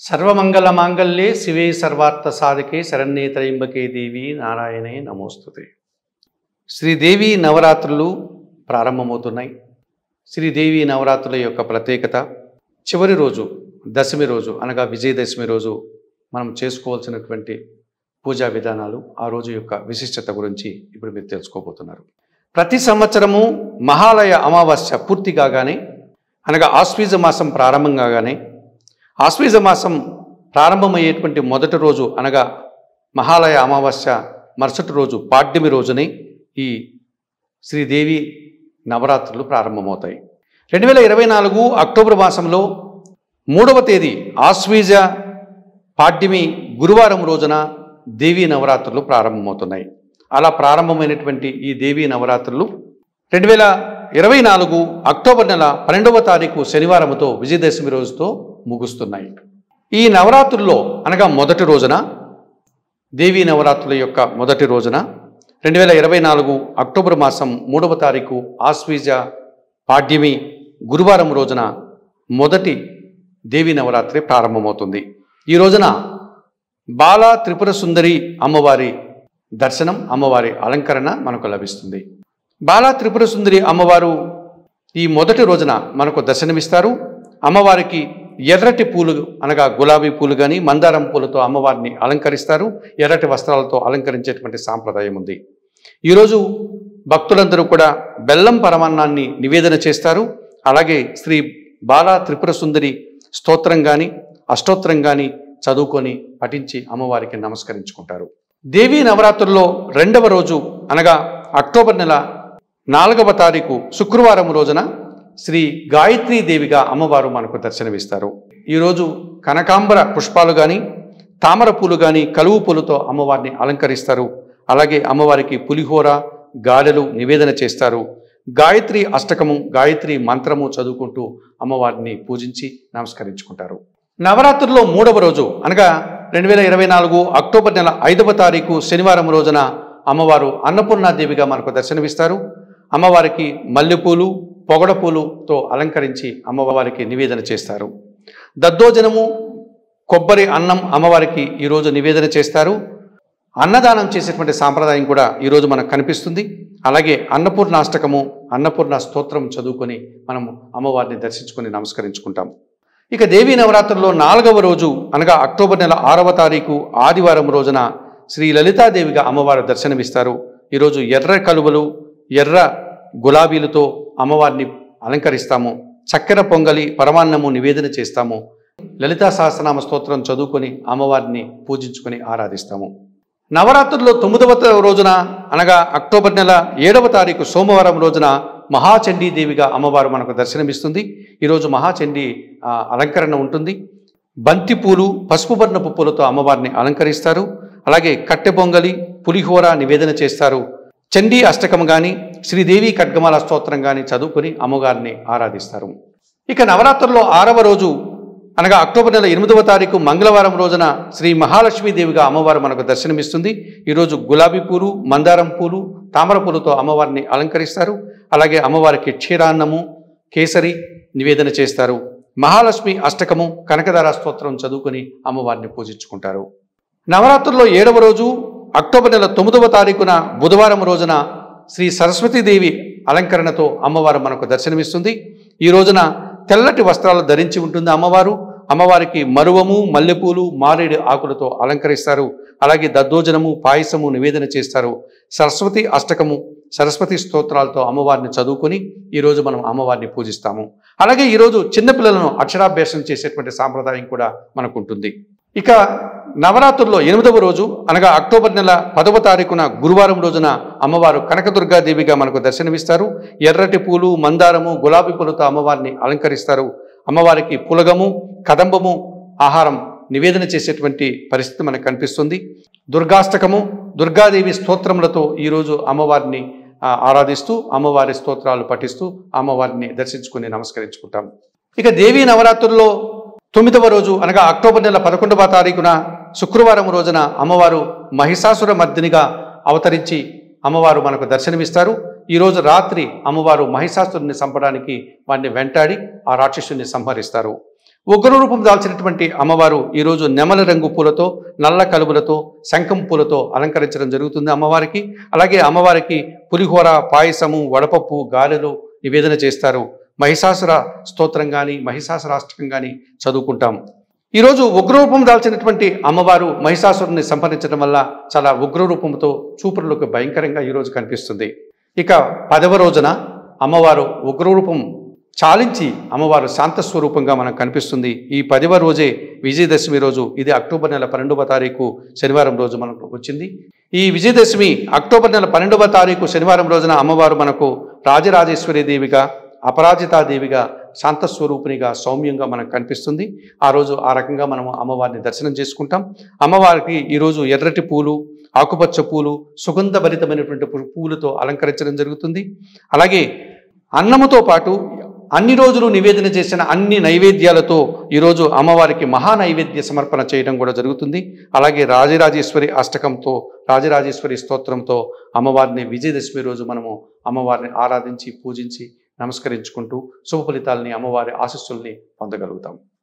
సర్వమంగళ మాంగళ్యే శివే సర్వార్థ సాధకే శరణ్యే త్రయంబకే దేవి నారాయణే నమోస్తుతే శ్రీదేవి నవరాత్రులు ప్రారంభమవుతున్నాయి శ్రీదేవి నవరాత్రుల యొక్క ప్రత్యేకత చివరి రోజు దశమి రోజు అనగా విజయదశమి రోజు మనం చేసుకోవాల్సినటువంటి పూజా విధానాలు ఆ రోజు యొక్క విశిష్టత గురించి ఇప్పుడు మీరు తెలుసుకోబోతున్నారు ప్రతి సంవత్సరము మహాలయ అమావాస్య పూర్తి కాగానే అనగా ఆశ్వీజ మాసం ప్రారంభం కాగానే ఆశ్వీజ మాసం ప్రారంభమయ్యేటువంటి మొదటి రోజు అనగా మహాలయ అమావాస్య మరుసటి రోజు పాడ్యమి రోజునే ఈ శ్రీదేవి నవరాత్రులు ప్రారంభమవుతాయి రెండు వేల ఇరవై నాలుగు అక్టోబర్ మాసంలో మూడవ తేదీ ఆశ్వీజ పాడ్యమి గురువారం రోజున దేవీ నవరాత్రులు ప్రారంభమవుతున్నాయి అలా ప్రారంభమైనటువంటి ఈ దేవీ నవరాత్రులు రెండు వేల ఇరవై నాలుగు అక్టోబర్ నెల పన్నెండవ తారీఖు శనివారంతో విజయదశమి రోజుతో ముగుస్తున్నాయి ఈ నవరాత్రుల్లో అనగా మొదటి రోజున దేవీ నవరాత్రుల యొక్క మొదటి రోజున రెండు వేల ఇరవై నాలుగు అక్టోబర్ మాసం మూడవ తారీఖు ఆశ్వీజ పాడ్యమి గురువారం రోజున మొదటి దేవీ నవరాత్రి ప్రారంభమవుతుంది ఈ రోజున బాలా త్రిపుర సుందరి అమ్మవారి దర్శనం అమ్మవారి అలంకరణ మనకు లభిస్తుంది బాలా త్రిపుర సుందరి అమ్మవారు ఈ మొదటి రోజున మనకు దర్శనమిస్తారు అమ్మవారికి ఎర్రటి పూలు అనగా గులాబీ పూలు కానీ మందారం పూలతో అమ్మవారిని అలంకరిస్తారు ఎర్రటి వస్త్రాలతో అలంకరించేటువంటి సాంప్రదాయం ఉంది ఈరోజు భక్తులందరూ కూడా బెల్లం పరమాన్నాన్ని నివేదన చేస్తారు అలాగే శ్రీ బాలా త్రిపుర సుందరి స్తోత్రం కానీ అష్టోత్తరం కానీ చదువుకొని పఠించి అమ్మవారికి నమస్కరించుకుంటారు దేవీ నవరాత్రుల్లో రెండవ రోజు అనగా అక్టోబర్ నెల నాలుగవ తారీఖు శుక్రవారం రోజున శ్రీ గాయత్రీ దేవిగా అమ్మవారు మనకు దర్శనమిస్తారు ఈరోజు కనకాంబర పుష్పాలు కానీ తామర పూలు కానీ కలువు పూలతో అమ్మవారిని అలంకరిస్తారు అలాగే అమ్మవారికి పులిహోర గారెలు నివేదన చేస్తారు గాయత్రి అష్టకము గాయత్రి మంత్రము చదువుకుంటూ అమ్మవారిని పూజించి నమస్కరించుకుంటారు నవరాత్రుల్లో మూడవ రోజు అనగా రెండు వేల ఇరవై నాలుగు అక్టోబర్ నెల ఐదవ తారీఖు శనివారం రోజున అమ్మవారు అన్నపూర్ణాదేవిగా మనకు దర్శనమిస్తారు అమ్మవారికి మల్లెపూలు పొగడ పూలుతో అలంకరించి అమ్మవారికి నివేదన చేస్తారు దద్దోజనము కొబ్బరి అన్నం అమ్మవారికి ఈరోజు నివేదన చేస్తారు అన్నదానం చేసేటువంటి సాంప్రదాయం కూడా ఈరోజు మనకు కనిపిస్తుంది అలాగే అన్నపూర్ణాష్టకము అన్నపూర్ణ స్తోత్రం చదువుకొని మనము అమ్మవారిని దర్శించుకొని నమస్కరించుకుంటాం ఇక దేవీ నవరాత్రుల్లో నాలుగవ రోజు అనగా అక్టోబర్ నెల ఆరవ తారీఖు ఆదివారం రోజున శ్రీ లలితాదేవిగా అమ్మవారు దర్శనమిస్తారు ఈరోజు ఎర్ర కలువలు ఎర్ర గులాబీలతో అమ్మవారిని అలంకరిస్తాము చక్కెర పొంగలి పరమాన్నము నివేదన చేస్తాము లలితా సహస్రనామ స్తోత్రం చదువుకొని అమ్మవారిని పూజించుకొని ఆరాధిస్తాము నవరాత్రుల్లో తొమ్మిదవ త- రోజున అనగా అక్టోబర్ నెల ఏడవ తారీఖు సోమవారం రోజున మహాచండీ దేవిగా అమ్మవారు మనకు దర్శనమిస్తుంది ఈరోజు మహాచండీ ఆ, అలంకరణ ఉంటుంది బంతి పూలు పసుపు వర్ణపు పూలతో అమ్మవారిని అలంకరిస్తారు అలాగే కట్టె పొంగలి పులిహోర నివేదన చేస్తారు చండీ అష్టకం కానీ శ్రీదేవి ఖడ్గమాల స్తోత్రం కానీ చదువుకొని అమ్మగారిని ఆరాధిస్తారు ఇక నవరాత్రుల్లో ఆరవ రోజు అనగా అక్టోబర్ నెల ఎనిమిదవ తారీఖు మంగళవారం రోజున శ్రీ మహాలక్ష్మీదేవిగా అమ్మవారు మనకు దర్శనమిస్తుంది ఈరోజు గులాబీ పూలు మందారం పూలు తామర పూలతో అమ్మవారిని అలంకరిస్తారు అలాగే అమ్మవారికి క్షీరాన్నము కేసరి నివేదన చేస్తారు మహాలక్ష్మి అష్టకము కనకదార స్తోత్రం చదువుకొని అమ్మవారిని పూజించుకుంటారు నవరాత్రుల్లో ఏడవ రోజు అక్టోబర్ నెల తొమ్మిదవ తారీఖున బుధవారం రోజున శ్రీ సరస్వతీదేవి అలంకరణతో అమ్మవారు మనకు దర్శనమిస్తుంది ఈ రోజున తెల్లటి వస్త్రాలు ధరించి ఉంటుంది అమ్మవారు అమ్మవారికి మరువము మల్లెపూలు మారేడు ఆకులతో అలంకరిస్తారు అలాగే దద్దోజనము పాయసము నివేదన చేస్తారు సరస్వతి అష్టకము సరస్వతి స్తోత్రాలతో అమ్మవారిని చదువుకొని ఈరోజు మనం అమ్మవారిని పూజిస్తాము అలాగే ఈరోజు చిన్నపిల్లలను అక్షరాభ్యాసం చేసేటువంటి సాంప్రదాయం కూడా మనకు ఉంటుంది ఇక నవరాత్రుల్లో ఎనిమిదవ రోజు అనగా అక్టోబర్ నెల పదవ తారీఖున గురువారం రోజున అమ్మవారు కనకదుర్గాదేవిగా మనకు దర్శనమిస్తారు ఎర్రటి పూలు మందారము గులాబీ పూలతో అమ్మవారిని అలంకరిస్తారు అమ్మవారికి పులగము కదంబము ఆహారం నివేదన చేసేటువంటి పరిస్థితి మనకు కనిపిస్తుంది దుర్గాష్టకము దుర్గాదేవి స్తోత్రములతో ఈరోజు అమ్మవారిని ఆ, ఆరాధిస్తూ అమ్మవారి స్తోత్రాలు పఠిస్తూ అమ్మవారిని దర్శించుకుని నమస్కరించుకుంటాం ఇక దేవీ నవరాత్రుల్లో తొమ్మిదవ రోజు అనగా అక్టోబర్ నెల పదకొండవ తారీఖున శుక్రవారం రోజున అమ్మవారు మహిషాసుర మర్దినిగా అవతరించి అమ్మవారు మనకు దర్శనమిస్తారు ఈరోజు రాత్రి అమ్మవారు మహిషాసురుని చంపడానికి వాడిని వెంటాడి ఆ రాక్షసుని సంహరిస్తారు ఉగ్ర రూపం దాల్చినటువంటి అమ్మవారు ఈరోజు నెమల రంగు పూలతో నల్ల కలుబులతో శంఖం పూలతో అలంకరించడం జరుగుతుంది అమ్మవారికి అలాగే అమ్మవారికి పులిహోర పాయసము వడపప్పు గారెలు నివేదన చేస్తారు మహిషాసుర స్తోత్రం కానీ మహిషాసురాష్టకం కానీ చదువుకుంటాం ఈరోజు ఉగ్రరూపం దాల్చినటువంటి అమ్మవారు మహిషాసురుని సంహరించడం వల్ల చాలా ఉగ్రరూపంతో చూపురులకు భయంకరంగా ఈరోజు కనిపిస్తుంది ఇక పదవ రోజున అమ్మవారు ఉగ్రరూపం చాలించి అమ్మవారు శాంత స్వరూపంగా మనకు కనిపిస్తుంది ఈ పదివ రోజే విజయదశమి రోజు ఇది అక్టోబర్ నెల పన్నెండవ తారీఖు శనివారం రోజు మనకు వచ్చింది ఈ విజయదశమి అక్టోబర్ నెల పన్నెండవ తారీఖు శనివారం రోజున అమ్మవారు మనకు రాజరాజేశ్వరి దేవిగా అపరాజితాదేవిగా శాంతస్వరూపిణిగా సౌమ్యంగా మనకు కనిపిస్తుంది ఆ రోజు ఆ రకంగా మనము అమ్మవారిని దర్శనం చేసుకుంటాం అమ్మవారికి ఈరోజు ఎర్రటి పూలు ఆకుపచ్చ పూలు సుగంధభరితమైనటువంటి పూ- పూలతో అలంకరించడం జరుగుతుంది అలాగే అన్నముతో పాటు అన్ని రోజులు నివేదన చేసిన అన్ని నైవేద్యాలతో ఈరోజు అమ్మవారికి మహా నైవేద్య సమర్పణ చేయడం కూడా జరుగుతుంది అలాగే రాజరాజేశ్వరి అష్టకంతో రాజరాజేశ్వరి స్తోత్రంతో అమ్మవారిని విజయదశమి రోజు మనము అమ్మవారిని ఆరాధించి పూజించి నమస్కరించుకుంటూ శుభ ఫలితాలని అమ్మవారి ఆశస్సుల్ని పొందగలుగుతాం